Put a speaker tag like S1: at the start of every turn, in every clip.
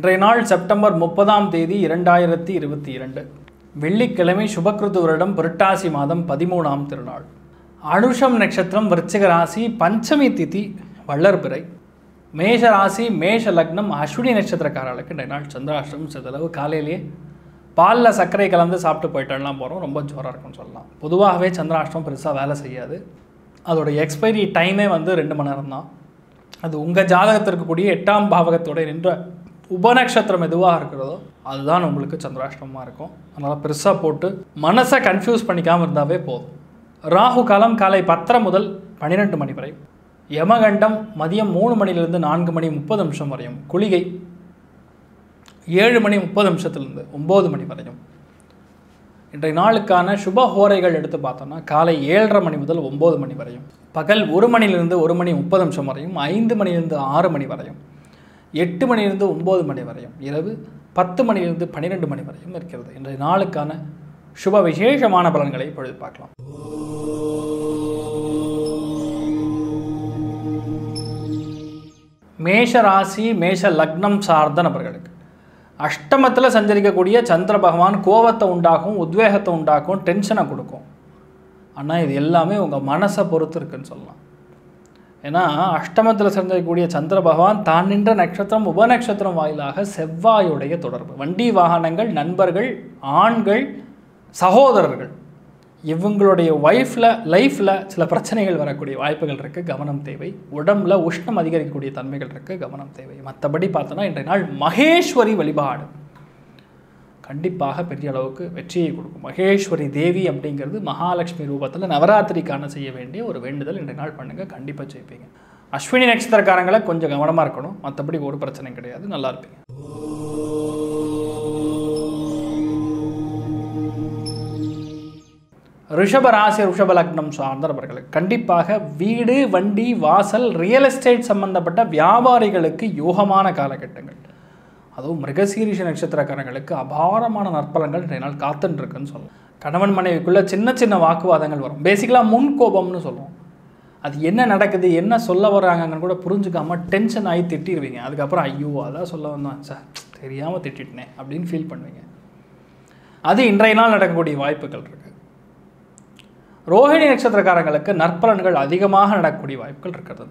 S1: இன்றைய நாள் செப்டம்பர் முப்பதாம் தேதி இரண்டாயிரத்தி இருபத்தி இரண்டு வெள்ளிக்கிழமை சுபக்கிருது வருடம் புரட்டாசி மாதம் பதிமூணாம் திருநாள் அனுஷம் நட்சத்திரம் விருச்சிக ராசி பஞ்சமி திதி வள்ளர்பிறை மேஷ ராசி மேஷ லக்னம் அஸ்வினி நட்சத்திரக்காரர்களுக்கு இன்றைய நாள் சந்திராஷ்டிரம் சிறிதளவு காலையிலேயே பாலில் சர்க்கரை கலந்து சாப்பிட்டு போயிட்டெல்லாம் போகிறோம் ரொம்ப ஜோராக இருக்கும்னு சொல்லலாம் பொதுவாகவே சந்திராஷ்டிரம் பெருசாக வேலை செய்யாது அதோட எக்ஸ்பைரி டைமே வந்து ரெண்டு மணி நேரம் தான் அது உங்கள் ஜாதகத்திற்கு கூடிய எட்டாம் பாவகத்தோட நின்ற உபநட்சத்திரம் எதுவாக இருக்கிறதோ அதுதான் உங்களுக்கு சந்திராஷ்டமமாக இருக்கும் அதனால் பெருசாக போட்டு மனசை கன்ஃபியூஸ் பண்ணிக்காமல் இருந்தாவே போதும் ராகு காலம் காலை பத்தரை முதல் பன்னிரெண்டு மணி வரை யமகண்டம் மதியம் மூணு மணிலிருந்து நான்கு மணி முப்பது நிமிஷம் வரையும் குளிகை ஏழு மணி முப்பது நிமிஷத்துலேருந்து ஒம்பது மணி வரையும் இன்றைய நாளுக்கான சுப ஹோரைகள் எடுத்து பார்த்தோம்னா காலை ஏழரை மணி முதல் ஒம்பது மணி வரையும் பகல் ஒரு மணிலிருந்து ஒரு மணி முப்பது நிமிஷம் வரையும் ஐந்து மணிலிருந்து ஆறு மணி வரையும் எட்டு மணிலிருந்து ஒம்பது மணி வரையும் இரவு பத்து மணிலிருந்து பன்னிரெண்டு மணி வரையும் இருக்கிறது இன்றைய நாளுக்கான சுப விசேஷமான பலன்களை இப்பொழுது பார்க்கலாம் மேஷ ராசி மேஷ லக்னம் சார்ந்த நபர்களுக்கு அஷ்டமத்தில் சஞ்சரிக்கக்கூடிய சந்திர பகவான் கோபத்தை உண்டாக்கும் உத்வேகத்தை உண்டாக்கும் டென்ஷனை கொடுக்கும் ஆனால் இது எல்லாமே உங்கள் மனசை பொறுத்து இருக்குன்னு சொல்லலாம் ஏன்னா அஷ்டமத்தில் சஞ்சரிக்கக்கூடிய சந்திர பகவான் தான் நின்ற நட்சத்திரம் உபநட்சத்திரம் வாயிலாக செவ்வாயுடைய தொடர்பு வண்டி வாகனங்கள் நண்பர்கள் ஆண்கள் சகோதரர்கள் இவங்களுடைய ஒய்ஃபில் லைஃப்பில் சில பிரச்சனைகள் வரக்கூடிய வாய்ப்புகள் இருக்குது கவனம் தேவை உடம்புல உஷ்ணம் அதிகரிக்கக்கூடிய தன்மைகள் இருக்குது கவனம் தேவை மற்றபடி பார்த்தோன்னா இன்றைய நாள் மகேஸ்வரி வழிபாடு கண்டிப்பாக பெரிய அளவுக்கு வெற்றியை கொடுக்கும் மகேஸ்வரி தேவி அப்படிங்கிறது மகாலட்சுமி ரூபத்தில் நவராத்திரிக்கான செய்ய வேண்டிய ஒரு வேண்டுதல் இன்றைய நாள் பண்ணுங்கள் கண்டிப்பாக ஜெயிப்பீங்க அஸ்வினி நட்சத்திரக்காரங்களை கொஞ்சம் கவனமாக இருக்கணும் மற்றபடி ஒரு பிரச்சனையும் கிடையாது நல்லா இருப்பீங்க ரிஷப ராசி ரிஷப லக்னம் சார்ந்த நபர்களுக்கு கண்டிப்பாக வீடு வண்டி வாசல் ரியல் எஸ்டேட் சம்பந்தப்பட்ட வியாபாரிகளுக்கு யோகமான காலகட்டங்கள் அதுவும் மிருகசீரிஷ நட்சத்திரக்காரங்களுக்கு அபாரமான நற்பலன்கள் இன்றைய நாள் காத்துன்னு இருக்குன்னு சொல்லலாம் கணவன் மனைவிக்குள்ளே சின்ன சின்ன வாக்குவாதங்கள் வரும் பேசிக்கலாக முன் கோபம்னு சொல்லுவோம் அது என்ன நடக்குது என்ன சொல்ல வர்றாங்கன்னு கூட புரிஞ்சுக்காம டென்ஷன் ஆகி திட்டிடுவீங்க அதுக்கப்புறம் ஐயோ அதான் சொல்ல வந்தான் சார் தெரியாமல் திட்டிட்டனே அப்படின்னு ஃபீல் பண்ணுவீங்க அது இன்றைய நாள் நடக்கக்கூடிய வாய்ப்புகள் இருக்குது ரோஹிணி நட்சத்திரக்காரங்களுக்கு நற்பலன்கள் அதிகமாக நடக்கக்கூடிய வாய்ப்புகள் இருக்கிறது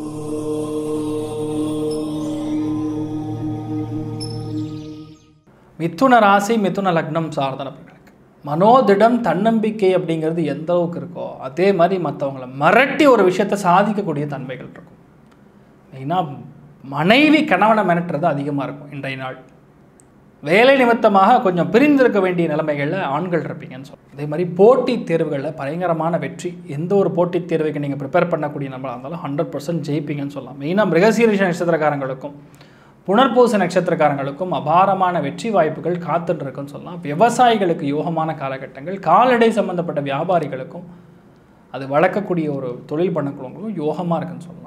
S1: மிதுன ராசி மிதுன லக்னம் சார்ந்த நபர்களுக்கு மனோதிடம் தன்னம்பிக்கை அப்படிங்கிறது எந்த அளவுக்கு இருக்கோ அதே மாதிரி மற்றவங்களை மிரட்டி ஒரு விஷயத்தை சாதிக்கக்கூடிய தன்மைகள் இருக்கும் மெயினாக மனைவி கணவனை மிரட்டுறது அதிகமாக இருக்கும் இன்றைய நாள் வேலை நிமித்தமாக கொஞ்சம் பிரிந்திருக்க வேண்டிய நிலைமைகளில் ஆண்கள் இருப்பீங்கன்னு சொல்லுவோம் அதே மாதிரி போட்டித் தேர்வுகளில் பயங்கரமான வெற்றி எந்த ஒரு போட்டித் தேர்வுக்கு நீங்கள் ப்ரிப்பேர் பண்ணக்கூடிய நம்மளாக இருந்தாலும் ஹண்ட்ரட் பர்சன்ட் ஜெயிப்பீங்கன்னு சொல்லலாம் மெயினாக மிருகசீரிஷ நட்சத்திரக்காரங்களுக்கும் புனர்பூச நட்சத்திரக்காரங்களுக்கும் அபாரமான வெற்றி வாய்ப்புகள் காத்துட்டு இருக்குன்னு சொல்லலாம் விவசாயிகளுக்கு யோகமான காலகட்டங்கள் கால்நடை சம்பந்தப்பட்ட வியாபாரிகளுக்கும் அது வளர்க்கக்கூடிய ஒரு தொழில் பண்ணக்கூடியவங்களுக்கும் யோகமாக இருக்குன்னு சொல்லலாம்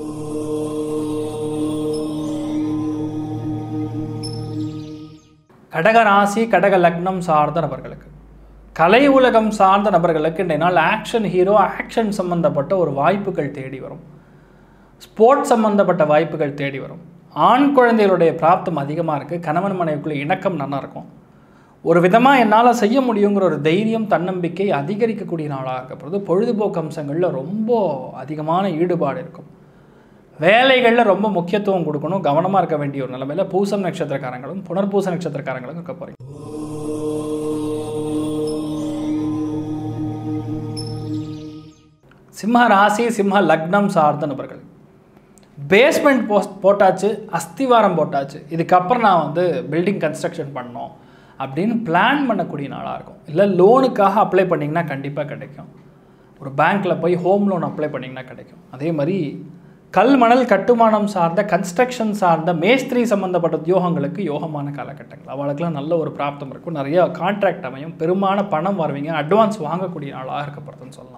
S1: கடக ராசி கடக லக்னம் சார்ந்த நபர்களுக்கு கலை உலகம் சார்ந்த நபர்களுக்கு இன்றைய நாள் ஆக்ஷன் ஹீரோ ஆக்ஷன் சம்பந்தப்பட்ட ஒரு வாய்ப்புகள் தேடி வரும் ஸ்போர்ட்ஸ் சம்பந்தப்பட்ட வாய்ப்புகள் தேடி வரும் ஆண் குழந்தைகளுடைய பிராப்தம் அதிகமாக இருக்குது கணவன் மனைவிக்குள்ள இணக்கம் நல்லா இருக்கும் ஒரு விதமாக என்னால் செய்ய முடியுங்கிற ஒரு தைரியம் தன்னம்பிக்கை அதிகரிக்கக்கூடிய நாளாக இருக்கப்படுது பொழுதுபோக்கு அம்சங்களில் ரொம்ப அதிகமான ஈடுபாடு இருக்கும் வேலைகளில் ரொம்ப முக்கியத்துவம் கொடுக்கணும் கவனமாக இருக்க வேண்டிய ஒரு நிலைமையில் பூசம் நட்சத்திரக்காரங்களும் புனர்பூச நட்சத்திரக்காரங்களும் இருக்க போகிறீங்க சிம்ம ராசி சிம்ம லக்னம் சார்ந்த நபர்கள் பேஸ்மெண்ட் போஸ்ட் போட்டாச்சு அஸ்திவாரம் போட்டாச்சு இதுக்கப்புறம் நான் வந்து பில்டிங் கன்ஸ்ட்ரக்ஷன் பண்ணோம் அப்படின்னு பிளான் பண்ணக்கூடிய நாளாக இருக்கும் இல்லை லோனுக்காக அப்ளை பண்ணிங்கன்னா கண்டிப்பாக கிடைக்கும் ஒரு பேங்க்கில் போய் ஹோம் லோன் அப்ளை பண்ணிங்கன்னா கிடைக்கும் அதே மாதிரி கல் மணல் கட்டுமானம் சார்ந்த கன்ஸ்ட்ரக்ஷன் சார்ந்த மேஸ்திரி சம்மந்தப்பட்ட உத்தியோகங்களுக்கு யோகமான காலகட்டங்கள் அவளுக்கெல்லாம் நல்ல ஒரு பிராப்தம் இருக்கும் நிறைய கான்ட்ராக்ட் அமையும் பெருமான பணம் வருவீங்க அட்வான்ஸ் வாங்கக்கூடிய நாளாக இருக்கப்படுதுன்னு சொல்லலாம்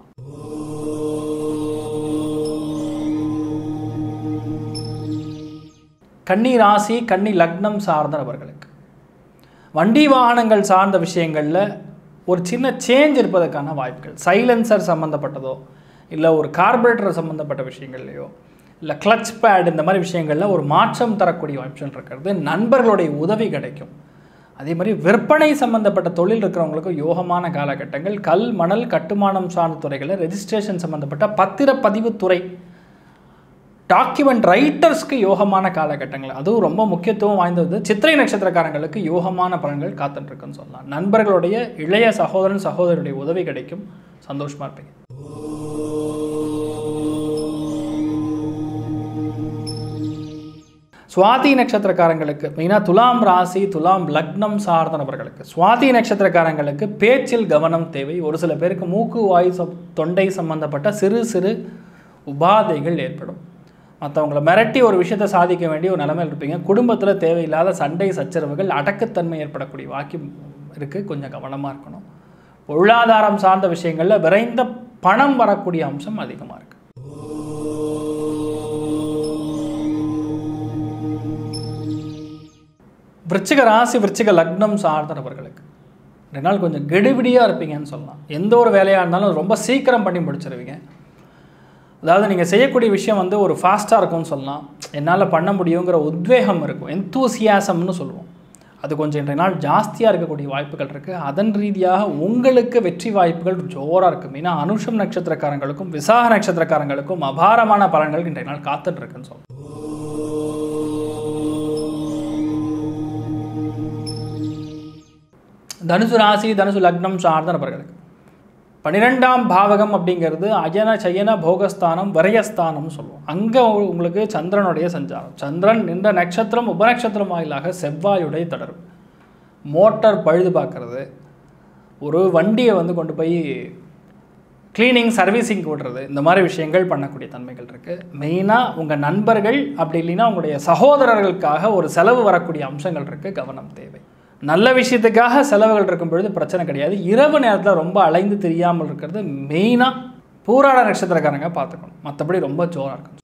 S1: கன்னி ராசி கன்னி லக்னம் சார்ந்த நபர்களுக்கு வண்டி வாகனங்கள் சார்ந்த விஷயங்களில் ஒரு சின்ன சேஞ்ச் இருப்பதற்கான வாய்ப்புகள் சைலன்சர் சம்மந்தப்பட்டதோ இல்லை ஒரு கார்பரேட்டர் சம்மந்தப்பட்ட விஷயங்கள்லையோ இல்லை கிளச் பேட் இந்த மாதிரி விஷயங்களில் ஒரு மாற்றம் தரக்கூடிய வாய்ப்புகள் இருக்கிறது நண்பர்களுடைய உதவி கிடைக்கும் அதே மாதிரி விற்பனை சம்பந்தப்பட்ட தொழில் இருக்கிறவங்களுக்கு யோகமான காலகட்டங்கள் கல் மணல் கட்டுமானம் சார்ந்த துறைகளில் ரெஜிஸ்ட்ரேஷன் சம்பந்தப்பட்ட பத்திரப்பதிவு துறை டாக்குமெண்ட் ரைட்டர்ஸ்க்கு யோகமான காலகட்டங்கள் அதுவும் ரொம்ப முக்கியத்துவம் வாய்ந்தது சித்திரை நட்சத்திரக்காரங்களுக்கு யோகமான பலன்கள் காத்துட்ருக்குன்னு சொல்லலாம் நண்பர்களுடைய இளைய சகோதரன் சகோதரருடைய உதவி கிடைக்கும் சந்தோஷமாக இருப்பீங்க சுவாதி நட்சத்திரக்காரங்களுக்கு மெயினாக துலாம் ராசி துலாம் லக்னம் சார்ந்த நபர்களுக்கு சுவாதி நட்சத்திரக்காரங்களுக்கு பேச்சில் கவனம் தேவை ஒரு சில பேருக்கு மூக்கு வாய் சப் தொண்டை சம்பந்தப்பட்ட சிறு சிறு உபாதைகள் ஏற்படும் மற்றவங்கள மிரட்டி ஒரு விஷயத்தை சாதிக்க வேண்டிய ஒரு நிலைமையில் இருப்பீங்க குடும்பத்தில் தேவையில்லாத சண்டை சச்சரவுகள் அடக்கத்தன்மை ஏற்படக்கூடிய வாக்கியம் இருக்குது கொஞ்சம் கவனமாக இருக்கணும் பொருளாதாரம் சார்ந்த விஷயங்களில் விரைந்த பணம் வரக்கூடிய அம்சம் அதிகமாக இருக்குது விருச்சிக ராசி விருச்சிக லக்னம் சார்ந்த நபர்களுக்கு ரெண்டு நாள் கொஞ்சம் கெடுபிடியாக இருப்பீங்கன்னு சொல்லலாம் எந்த ஒரு வேலையாக இருந்தாலும் ரொம்ப சீக்கிரம் பண்ணி முடிச்சிருவீங்க அதாவது நீங்கள் செய்யக்கூடிய விஷயம் வந்து ஒரு ஃபாஸ்ட்டாக இருக்கும்னு சொல்லலாம் என்னால் பண்ண முடியுங்கிற உத்வேகம் இருக்கும் எந்தூசியாசம்னு சொல்லுவோம் அது கொஞ்சம் இன்றைய நாள் ஜாஸ்தியாக இருக்கக்கூடிய வாய்ப்புகள் இருக்குது அதன் ரீதியாக உங்களுக்கு வெற்றி வாய்ப்புகள் ஜோராக இருக்குது மெயினாக அனுஷம் நட்சத்திரக்காரங்களுக்கும் விசாக நட்சத்திரக்காரங்களுக்கும் அபாரமான பலன்கள் இன்றைய நாள் காத்துட்டு இருக்குன்னு சொல்லலாம் தனுசு ராசி தனுசு லக்னம் சார்ந்த நபர்களுக்கு பன்னிரெண்டாம் பாவகம் அப்படிங்கிறது அயன சயன போகஸ்தானம் விரயஸ்தானம்னு சொல்லுவோம் அங்கே உங்களுக்கு சந்திரனுடைய சஞ்சாரம் சந்திரன் நின்ற நட்சத்திரம் உபநட்சத்திரம் வாயிலாக செவ்வாயுடைய தொடர்பு மோட்டார் பழுது பார்க்கறது ஒரு வண்டியை வந்து கொண்டு போய் க்ளீனிங் சர்வீசிங் விடுறது இந்த மாதிரி விஷயங்கள் பண்ணக்கூடிய தன்மைகள் இருக்குது மெயினாக உங்கள் நண்பர்கள் அப்படி இல்லைன்னா உங்களுடைய சகோதரர்களுக்காக ஒரு செலவு வரக்கூடிய அம்சங்கள் இருக்குது கவனம் தேவை நல்ல விஷயத்துக்காக செலவுகள் இருக்கும் பொழுது பிரச்சனை கிடையாது இரவு நேரத்தில் ரொம்ப அலைந்து தெரியாமல் இருக்கிறது மெயினாக பூராட நட்சத்திரக்காரங்க பார்த்துக்கணும் மற்றபடி ரொம்ப ஜோராக இருக்கும்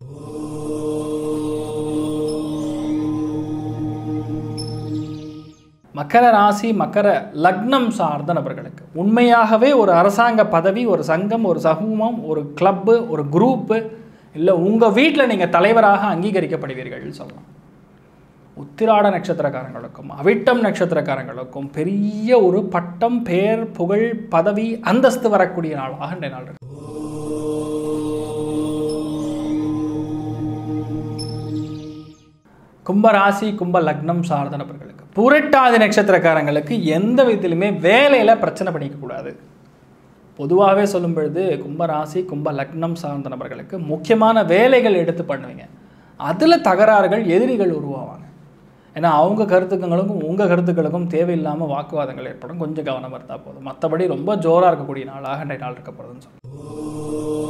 S1: மக்கர ராசி மக்கர லக்னம் சார்ந்த நபர்களுக்கு உண்மையாகவே ஒரு அரசாங்க பதவி ஒரு சங்கம் ஒரு சமூகம் ஒரு கிளப்பு ஒரு குரூப்பு இல்லை உங்கள் வீட்டில் நீங்கள் தலைவராக அங்கீகரிக்கப்படுவீர்கள் சொல்லலாம் உத்திராட நட்சத்திரக்காரங்களுக்கும் அவிட்டம் நட்சத்திரக்காரங்களுக்கும் பெரிய ஒரு பட்டம் பெயர் புகழ் பதவி அந்தஸ்து வரக்கூடிய நாளாக இந்த நாள் இருக்கு கும்ப ராசி கும்ப லக்னம் சார்ந்த நபர்களுக்கு புரட்டாதி நட்சத்திரக்காரங்களுக்கு எந்த விதத்திலுமே வேலையில் பிரச்சனை பண்ணிக்கக்கூடாது பொதுவாகவே சொல்லும் பொழுது கும்ப ராசி கும்ப லக்னம் சார்ந்த நபர்களுக்கு முக்கியமான வேலைகள் எடுத்து பண்ணுவீங்க அதில் தகராறுகள் எதிரிகள் உருவாவாங்க ஏன்னா அவங்க கருத்துக்களுக்கும் உங்கள் கருத்துக்களுக்கும் தேவையில்லாமல் வாக்குவாதங்கள் ஏற்படும் கொஞ்சம் கவனமாக இருந்தால் போதும் மற்றபடி ரொம்ப ஜோராக இருக்கக்கூடிய நாளாக இன்றைய நாள் இருக்க போகிறதுன்னு சொல்லுவோம்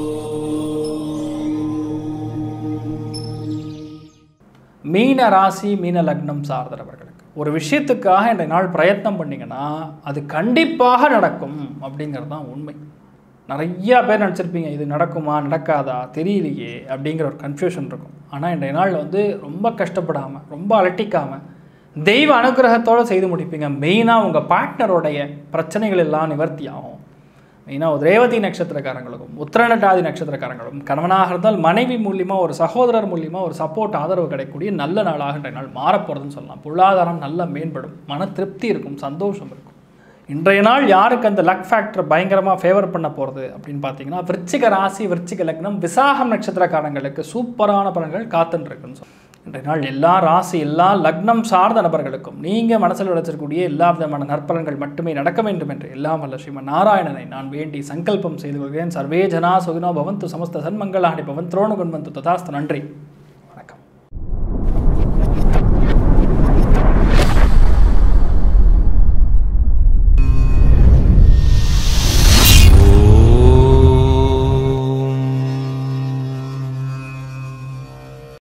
S1: மீன ராசி மீன லக்னம் சார்ந்தவர்களுக்கு ஒரு விஷயத்துக்காக இன்றைய நாள் பிரயத்னம் பண்ணிங்கன்னா அது கண்டிப்பாக நடக்கும் அப்படிங்கிறது தான் உண்மை நிறையா பேர் நினச்சிருப்பீங்க இது நடக்குமா நடக்காதா தெரியலையே அப்படிங்கிற ஒரு கன்ஃபியூஷன் இருக்கும் ஆனால் இன்றைய நாள் வந்து ரொம்ப கஷ்டப்படாமல் ரொம்ப அலட்டிக்காமல் தெய்வ அனுகிரகத்தோடு செய்து முடிப்பீங்க மெயினாக உங்கள் பார்ட்னருடைய பிரச்சனைகள் எல்லாம் நிவர்த்தி ஆகும் மெயினாக ரேவதி நட்சத்திரக்காரங்களுக்கும் உத்திரநட்டாதி நட்சத்திரக்காரங்களுக்கும் கணவனாக இருந்தால் மனைவி மூலியமாக ஒரு சகோதரர் மூலியமாக ஒரு சப்போர்ட் ஆதரவு கிடைக்கக்கூடிய நல்ல நாளாக இன்றைய நாள் மாறப்போகிறதுன்னு சொல்லலாம் பொருளாதாரம் நல்லா மேம்படும் மன திருப்தி இருக்கும் சந்தோஷம் இருக்கும் இன்றைய நாள் யாருக்கு அந்த லக் ஃபேக்டர் பயங்கரமாக ஃபேவர் பண்ண போகிறது அப்படின்னு பார்த்தீங்கன்னா விருச்சிக ராசி விருச்சிக லக்னம் விசாகம் நட்சத்திரக்காரங்களுக்கு சூப்பரான பலன்கள் காத்துன்னு இருக்குன்னு சொல்லலாம் இன்றைய நாள் எல்லா ராசி எல்லா லக்னம் சார்ந்த நபர்களுக்கும் நீங்கள் மனசில் வச்சிருக்கக்கூடிய எல்லா விதமான நற்பலன்கள் மட்டுமே நடக்க வேண்டும் என்று எல்லாம் வல்ல ஸ்ரீமன் நாராயணனை நான் வேண்டி சங்கல்பம் செய்து கொள்கிறேன் சர்வே ஜனா சுகினோ பவந்து சமஸ்த சன்மங்களாணி பவன் துரோணு குண்வந்து ததாஸ்து நன்றி